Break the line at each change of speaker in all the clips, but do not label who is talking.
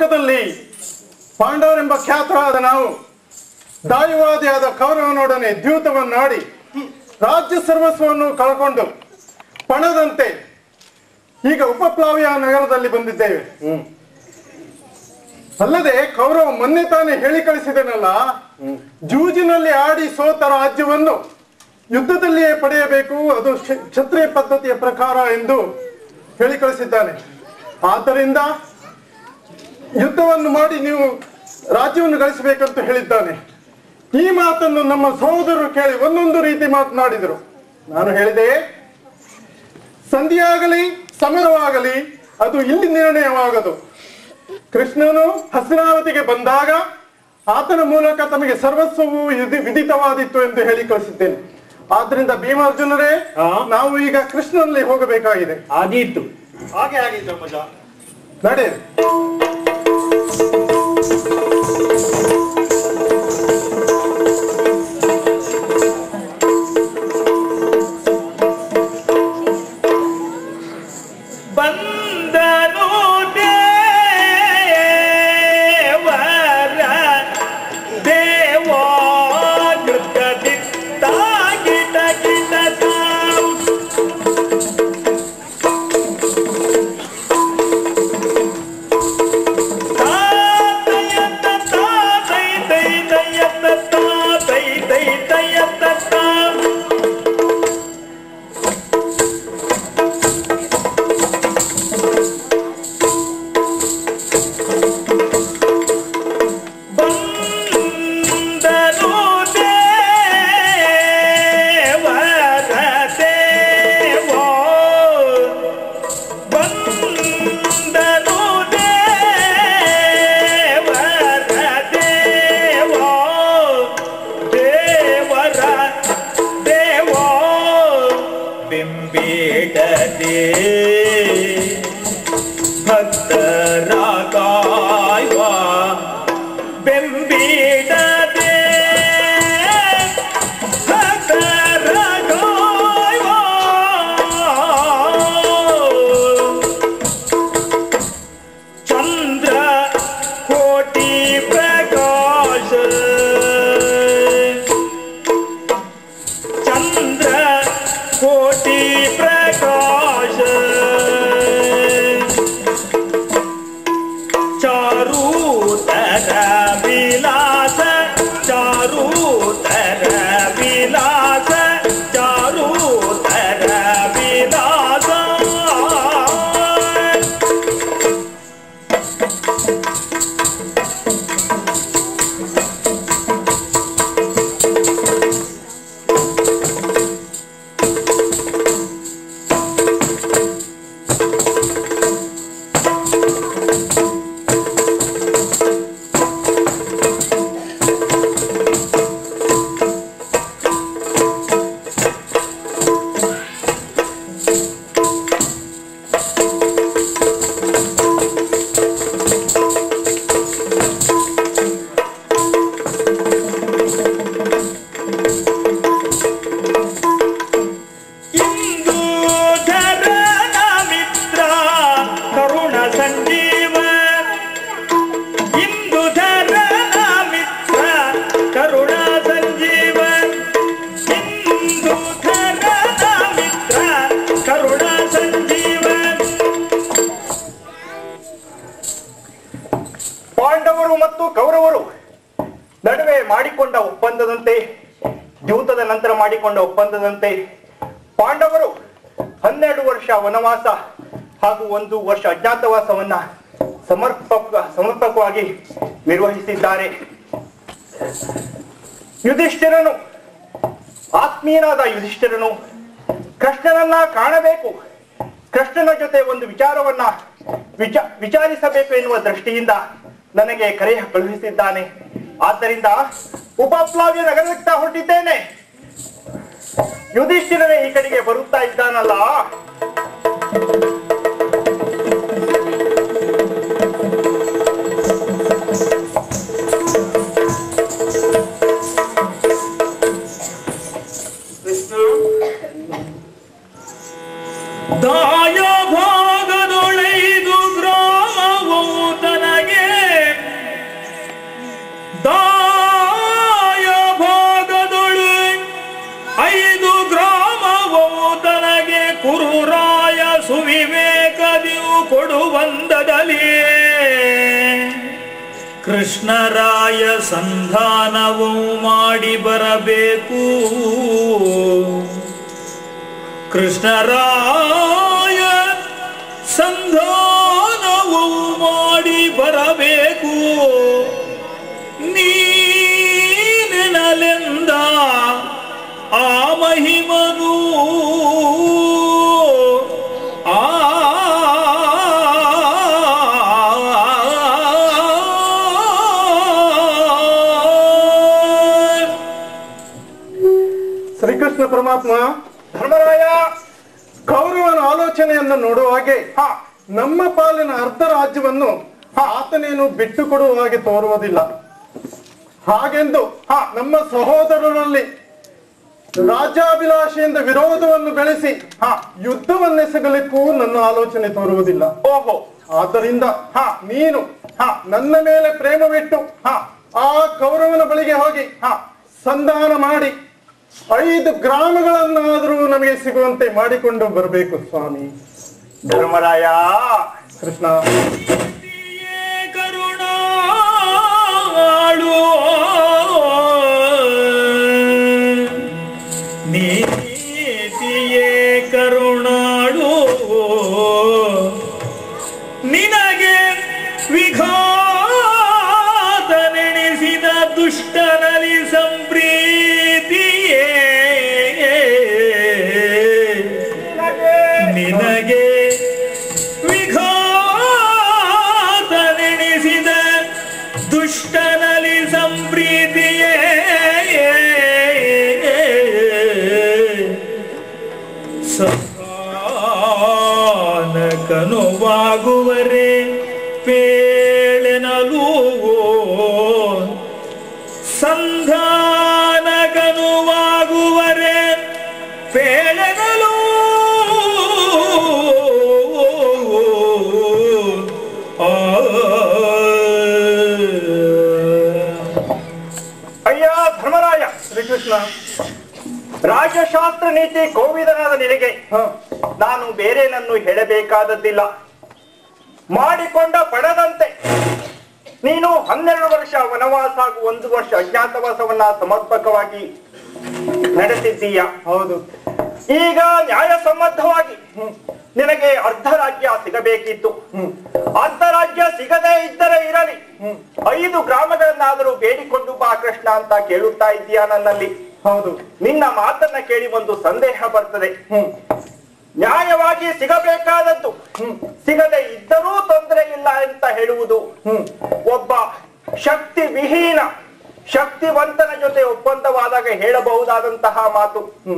ಲೋಕದಲ್ಲಿ ಪಾಂಡವರೆಂಬ ಖ್ಯಾತರಾದ ನಾವು ದಾಯುವಾದಿಯಾದ ಕೌರವನೊಡನೆ ದ್ಯೂತವನ್ನಾಡಿ ರಾಜ್ಯ ಸರ್ವಸ್ವವನ್ನು ಕಳ್ಕೊಂಡು ಪಣದಂತೆ ಈಗ ಉಪಪ್ಲಾವಿಯ ನಗರದಲ್ಲಿ ಬಂದಿದ್ದೇವೆ ಅಲ್ಲದೆ ಕೌರವ ಮೊನ್ನೆ ತಾನೇ ಹೇಳಿ ಕಳಿಸಿದನಲ್ಲ ಜೂಜಿನಲ್ಲಿ ಆಡಿ ಸೋತ ರಾಜ್ಯವನ್ನು ಯುದ್ಧದಲ್ಲಿಯೇ ಪಡೆಯಬೇಕು ಅದು ಕ್ಷ- ಕ್ಷತ್ರಿಯ ಪದ್ಧತಿಯ ಪ್ರಕಾರ ಎಂದು ಹೇಳಿ ಕಳಿಸಿದ್ದಾನೆ ಆದ್ದರಿಂದ ಯುದ್ಧವನ್ನು ಮಾಡಿ ನೀವು ರಾಜ್ಯವನ್ನು ಗಳಿಸಬೇಕಂತ ಹೇಳಿದ್ದಾನೆ ಈ ಮಾತನ್ನು ನಮ್ಮ ಸಹೋದರರು ಕೇಳಿ ಒಂದೊಂದು ರೀತಿ ಮಾತನಾಡಿದರು ನಾನು ಹೇಳಿದೆ ಸಂಧಿಯಾಗಲಿ ಸಮರವಾಗಲಿ ಅದು ಇಲ್ಲಿ ನಿರ್ಣಯವಾಗದು ಕೃಷ್ಣನು ಹಸ್ತಿನಾವತಿಗೆ ಬಂದಾಗ ಆತನ ಮೂಲಕ ತಮಗೆ ಸರ್ವಸ್ವವು ವಿಧಿ- ವಿದಿತವಾದಿತ್ತು ಎಂದು ಹೇಳಿ ಕಳಿಸಿದ್ದೇನೆ ಆದ್ರಿಂದ ಭೀಮಾರ್ಜುನರೇ
ಹಾ?
ನಾವು ಈಗ ಕೃಷ್ಣನಲ್ಲಿ ಹೋಗಬೇಕಾಗಿದೆ
ಆದೀತು
ಹಾಗೆ ಆಗಿ ಧರ್ಮಜ
ನಡೆ
ಬಂದನು ದೇವರ ದೇವಾಗೃತದಿತ್ತ ಗಿಟ ಗಿಟ ತಾವು ತಾತಯ್ಯತ್ತ ತಾತೈ ತೈ ತಯ್ಯತ್ತ ತಾತೈ ತೈ ತಯ್ಯತ್ತ ತಾವು ಬಂದನು ದೇವರ ದೇವೋ ಬಂದನು ದೇವರ ದೇವೋ ದೇವರ ದೇವೋ ಬಿಂಬಿಡದೆ ಭಕ್ತರ ಕಾಯುವ ಬೆಂಬಿಡದೆ ಭಕ್ತರ ಕಾಯುವ ಚಂದ್ರ ಕೋಟಿ ಪ್ರಕಾಶ ಚಂದ್ರ ಕೋಟಿ ಪ್ರಕಾಶ ಚಾರೂತರ ವಿಲಾಸ ಚಾರೂತರ ವಿಲಾಸ ಚಾರೂತರ ವಿಲಾಸ ಇಂದು ಧರಣ ಮಿತ್ರ ಕರುಣ ಸಂಜೀವ ಇಂದು ಧರಣ ಮಿತ್ರ ಕರುಣ ಸಂಜೀವ ಇಂದು ಧರಣ ಮಿತ್ರ ಕರುಣ ಸಂಜೀವ
ಪಾಂಡವರು ಮತ್ತು ಕೌರವರು ನಡುವೆ ಮಾಡಿಕೊಂಡ ಒಪ್ಪಂದದಂತೆ ದ್ಯೂತದ ನಂತರ ಮಾಡಿಕೊಂಡ ಒಪ್ಪಂದದಂತೆ ಪಾಂಡವರು ಹನ್ನೆರಡು ವರ್ಷ ವನವಾಸ ಹಾಗೂ ಒಂದು ವರ್ಷ ಅಜ್ಞಾತವಾಸವನ್ನ ಸಮರ್ಪಕ ಸಮರ್ಪಕವಾಗಿ ನಿರ್ವಹಿಸಿದ್ದಾರೆ ಯುಧಿಷ್ಠಿರನು ಆತ್ಮೀಯನಾದ ಯುಧಿಷ್ಠಿರನು ಕೃಷ್ಣನನ್ನ ಕಾಣಬೇಕು ಕೃಷ್ಣನ ಜೊತೆ ಒಂದು ವಿಚಾರವನ್ನ ವಿಚ ವಿಚಾರಿಸಬೇಕು ಎನ್ನುವ ದೃಷ್ಟಿಯಿಂದ ನನಗೆ ಕರೆ ಕಳುಹಿಸಿದ್ದಾನೆ ಆದ್ದರಿಂದ ಉಪಪ್ಲಾವ್ಯ ನಗರದತ್ತ ಹೊರಟಿದ್ದೇನೆ ಯುಧಿಷ್ಠಿರನೇ ಈ ಕಡೆಗೆ ಬರುತ್ತಾ ಇದ್ದಾನಲ್ಲ
ದಾಯ ಭಾಗದೊಳೆದು ಗ್ರಾಮವು ತನಗೆ ಕರುರಾಯ ಸುವಿವೇಕದಿಯು ಕೊಡುವಂದದಲ್ಲಿ ಕೃಷ್ಣರಾಯ ಸಂಧಾನವು ಮಾಡಿ ಬರಬೇಕು ಕೃಷ್ಣರಾಯ ಸಂಧಾನವು ಮಾಡಿ ಬರಬೇಕು ನೀನೆನಲೆಂದ ಆ ಮಹಿಮನು ಆ
ಶ್ರೀಕೃಷ್ಣ ಪರಮಾತ್ಮ
ಧರ್ಮರಾಯ
ಕೌರವನ ಆಲೋಚನೆಯನ್ನು ನೋಡುವ ಹಾಗೆ
ಹಾ
ನಮ್ಮ ಪಾಲಿನ ಅರ್ಧ ರಾಜ್ಯವನ್ನು ಆತನೇನು ಬಿಟ್ಟು ಕೊಡುವ ಹಾಗೆ ತೋರುವುದಿಲ್ಲ ಹಾಗೆಂದು
ಹಾ.
ನಮ್ಮ ಸಹೋದರರಲ್ಲಿ ರಾಜ್ಯಾಭಿಲಾಷೆಯಿಂದ ವಿರೋಧವನ್ನು ಬೆಳೆಸಿ
ಹಾ.
ಯುದ್ಧವನ್ನೆಸಗಲಿಕ್ಕೂ ನನ್ನ ಆಲೋಚನೆ ತೋರುವುದಿಲ್ಲ
ಓಹೋ
ಆದ್ದರಿಂದ
ಹಾ.
ನೀನು
ಹಾ.
ನನ್ನ ಮೇಲೆ ಪ್ರೇಮವಿಟ್ಟು
ಹಾ
ಆ ಕೌರವನ ಬಳಿಗೆ ಹೋಗಿ
ಹಾ
ಸಂಧಾನ ಮಾಡಿ ಐದು ಗ್ರಾಮಗಳನ್ನಾದರೂ ನಮಗೆ ಸಿಗುವಂತೆ ಮಾಡಿಕೊಂಡು ಬರಬೇಕು ಸ್ವಾಮಿ
ಧರ್ಮರಾಯ
ಕೃಷ್ಣ
ಕರುಣಾಳು ನೀತಿಯೇ ಕರುಣಾಳು ನಿನಗೆ ವಿಘಾತನೆಣಿಸಿದ ದುಷ್ಟನಲ್ಲಿ ಸಂಪ್ರೀತಿಯೇ ನಿನಗೆ ವಿಘಾತನೆಣಿಸಿದ ದುಷ್ಟನಲ್ಲಿ ಸಂಪ್ರೀತಿಯೇ ಕನುವಾಗುವರೆ ಪೇಳೆನಲು ಸಂಧಾನಗನುವಾಗುವರೆ ಪೇಳೆನಲು ಆ
ಅಯ್ಯ ಧರ್ಮರಾಯ
ಶ್ರೀಕೃಷ್ಣ
ರಾಜಶಾಸ್ತ್ರ ನೀತಿ ಕೋವಿದನಾದ ನಿನಗೆ
ಹ
ನಾನು ಬೇರೇನನ್ನು ಹೇಳಬೇಕಾದದ್ದಿಲ್ಲ ಮಾಡಿಕೊಂಡ ಪಡದಂತೆ ನೀನು ಹನ್ನೆರಡು ವರ್ಷ ವನವಾಸ ಹಾಗೂ ಒಂದು ವರ್ಷ ಅಜ್ಞಾತವಾಸವನ್ನ ಸಮರ್ಪಕವಾಗಿ ನಡೆಸಿದ್ದೀಯ
ಹೌದು
ಈಗ ನ್ಯಾಯಸಮ್ಮತವಾಗಿ ನಿನಗೆ ಅರ್ಧ ರಾಜ್ಯ ಸಿಗಬೇಕಿತ್ತು ಅರ್ಧ ರಾಜ್ಯ ಸಿಗದೇ ಇದ್ದರೆ ಇರಲಿ ಐದು ಗ್ರಾಮಗಳನ್ನಾದರೂ ಬೇಡಿಕೊಂಡು ಬಾ ಕೃಷ್ಣ ಅಂತ ಕೇಳುತ್ತಾ ಇದ್ದೀಯಾ ನನ್ನಲ್ಲಿ
ಹೌದು
ನಿನ್ನ ಮಾತನ್ನ ಕೇಳಿ ಒಂದು ಸಂದೇಹ ಬರ್ತದೆ
ಹ್ಮ್
ನ್ಯಾಯವಾಗಿ ಸಿಗಬೇಕಾದದ್ದು ಸಿಗದೆ ಇದ್ದರೂ ತೊಂದರೆ ಇಲ್ಲ ಅಂತ ಹೇಳುವುದು
ಹ್ಮ್
ಒಬ್ಬ ಶಕ್ತಿ ವಿಹೀನ ಶಕ್ತಿವಂತನ ಜೊತೆ ಒಪ್ಪಂದವಾದಾಗ ಹೇಳಬಹುದಾದಂತಹ ಮಾತು
ಹ್ಮ್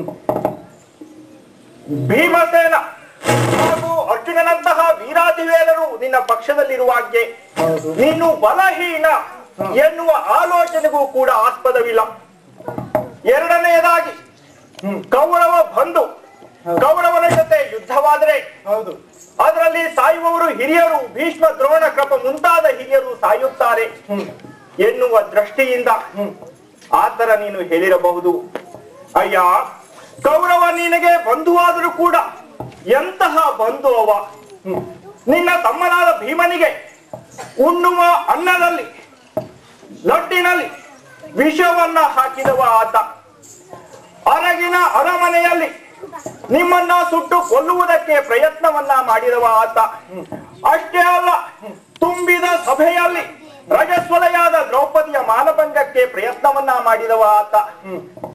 ಭೀಮಸೇನ ಹಾಗೂ ಅರ್ಜುನನಂತಹ ವೀರಾಧಿವೇಲರು ನಿನ್ನ ಪಕ್ಷದಲ್ಲಿರುವಾಗೆ
ಹೌದು.
ನೀನು ಬಲಹೀನ ಎನ್ನುವ ಆಲೋಚನೆಗೂ ಕೂಡ ಆಸ್ಪದವಿಲ್ಲ ಎರಡನೆಯದಾಗಿ ಕೌರವ ಬಂದು ಕೌರವನ ಜೊತೆ ಯುದ್ಧವಾದರೆ
ಹೌದು
ಅದರಲ್ಲಿ ಸಾಯುವವರು ಹಿರಿಯರು ಭೀಷ್ಮ ದ್ರೋಣ ಕೃಪ ಮುಂತಾದ ಹಿರಿಯರು ಸಾಯುತ್ತಾರೆ ಎನ್ನುವ ದೃಷ್ಟಿಯಿಂದ ಆತರ ನೀನು ಹೇಳಿರಬಹುದು ಅಯ್ಯ ಕೌರವ ನಿನಗೆ ಬಂಧುವಾದರೂ ಕೂಡ ಎಂತಹ ಬಂಧು ಅವ ನಿನ್ನ ತಮ್ಮನಾದ ಭೀಮನಿಗೆ ಉಣ್ಣುವ ಅನ್ನದಲ್ಲಿ ಲಡ್ಡಿನಲ್ಲಿ ವಿಷವನ್ನ ಹಾಕಿದವ ಆತ ಅರಗಿನ ಅರಮನೆಯಲ್ಲಿ ನಿಮ್ಮನ್ನ ಸುಟ್ಟು ಕೊಲ್ಲುವುದಕ್ಕೆ ಪ್ರಯತ್ನವನ್ನ ಮಾಡಿದವ ಆತ ಅಷ್ಟೇ ಅಲ್ಲ ತುಂಬಿದ ಸಭೆಯಲ್ಲಿ ರಜಸ್ವಲೆಯಾದ ದ್ರೌಪದಿಯ ಮಾನಭಂಗಕ್ಕೆ ಪ್ರಯತ್ನವನ್ನ ಮಾಡಿದವ ಆತ